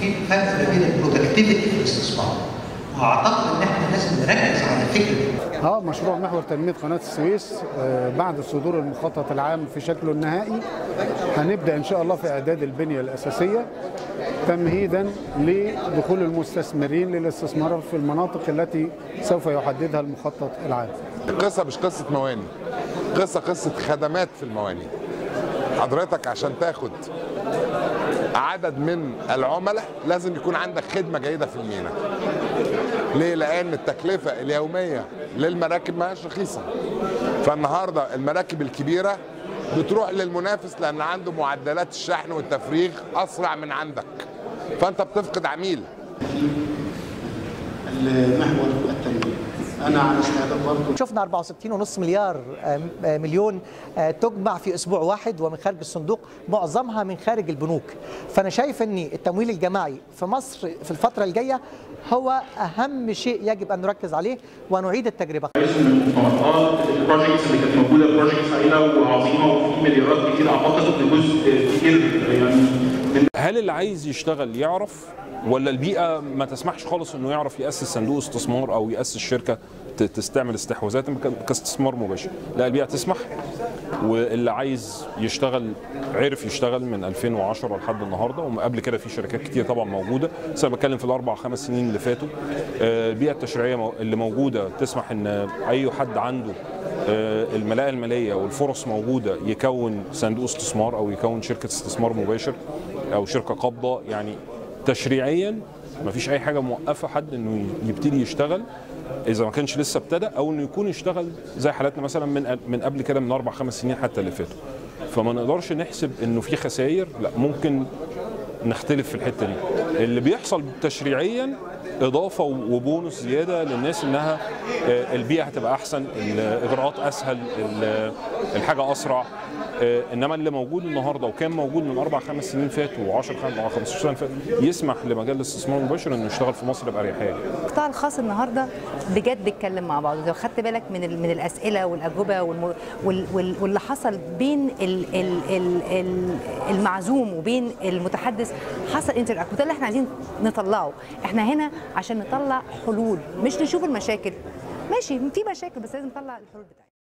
في فرق ما بين البرودكتيفيتي والاستثمار واعتقد ان احنا لازم نركز على فكره اه مشروع محور تنميه قناه السويس آه بعد صدور المخطط العام في شكله النهائي هنبدا ان شاء الله في اعداد البنيه الاساسيه تمهيدا لدخول المستثمرين للاستثمار في المناطق التي سوف يحددها المخطط العام. القصه مش قصه مواني قصه قصه خدمات في المواني حضرتك عشان تاخد عدد من العملاء لازم يكون عندك خدمه جيده في الميناء ليه لان التكلفه اليوميه للمراكب ما هيش رخيصه فالنهارده المراكب الكبيره بتروح للمنافس لان عنده معدلات الشحن والتفريغ اسرع من عندك فانت بتفقد عميل المحور التنميه انا على استعداد برضه شفنا 64.5 مليار مليون تجمع في اسبوع واحد ومن خارج الصندوق معظمها من خارج البنوك فانا شايف ان التمويل الجماعي في مصر في الفتره الجايه هو اهم شيء يجب ان نركز عليه ونعيد التجربه المؤتمرات البروجكتس اللي كانت موجوده بروجكتس هائله وعظيمه وفي مليارات كتير اعتقد ان جزء كتير يعني من هل اللي عايز يشتغل يعرف ولا البيئه ما تسمحش خالص انه يعرف ياسس صندوق استثمار او ياسس شركه تستعمل استحواذات كاستثمار مباشر لا البيئه تسمح واللي عايز يشتغل عرف يشتغل من 2010 لحد النهارده وقبل كده في شركات كتير طبعا موجوده بس انا بتكلم في الاربع خمس سنين اللي فاتوا البيئه التشريعيه اللي موجوده تسمح ان اي حد عنده الملاءه الماليه والفرص موجوده يكون صندوق استثمار او يكون شركه استثمار مباشر او شركه قابضه يعني تشريعيا ما فيش اي حاجه موقفه حد انه يبتدي يشتغل اذا ما كانش لسه ابتدى او انه يكون يشتغل زي حالاتنا مثلا من من قبل كده من اربع خمس سنين حتى اللي فاتوا فما نقدرش نحسب انه في خسائر لا ممكن نختلف في الحته دي اللي بيحصل تشريعيا اضافه وبونص زياده للناس انها البيئه هتبقى احسن الاجراءات اسهل الحاجه اسرع انما اللي موجود النهارده وكان موجود من اربع خمس سنين فاتوا و10 او 15 سنه فاتوا يسمح لمجال الاستثمار المباشر انه يشتغل في مصر باريحيه. القطاع الخاص النهارده بجد اتكلم مع بعض لو خدت بالك من من الاسئله والاجوبه واللي حصل بين ال ال ال المعزوم وبين المتحدث حصل انتر وده اللي احنا عايزين نطلعه احنا هنا عشان نطلع حلول مش نشوف المشاكل ماشي في مشاكل بس لازم نطلع الحلول بتاعتها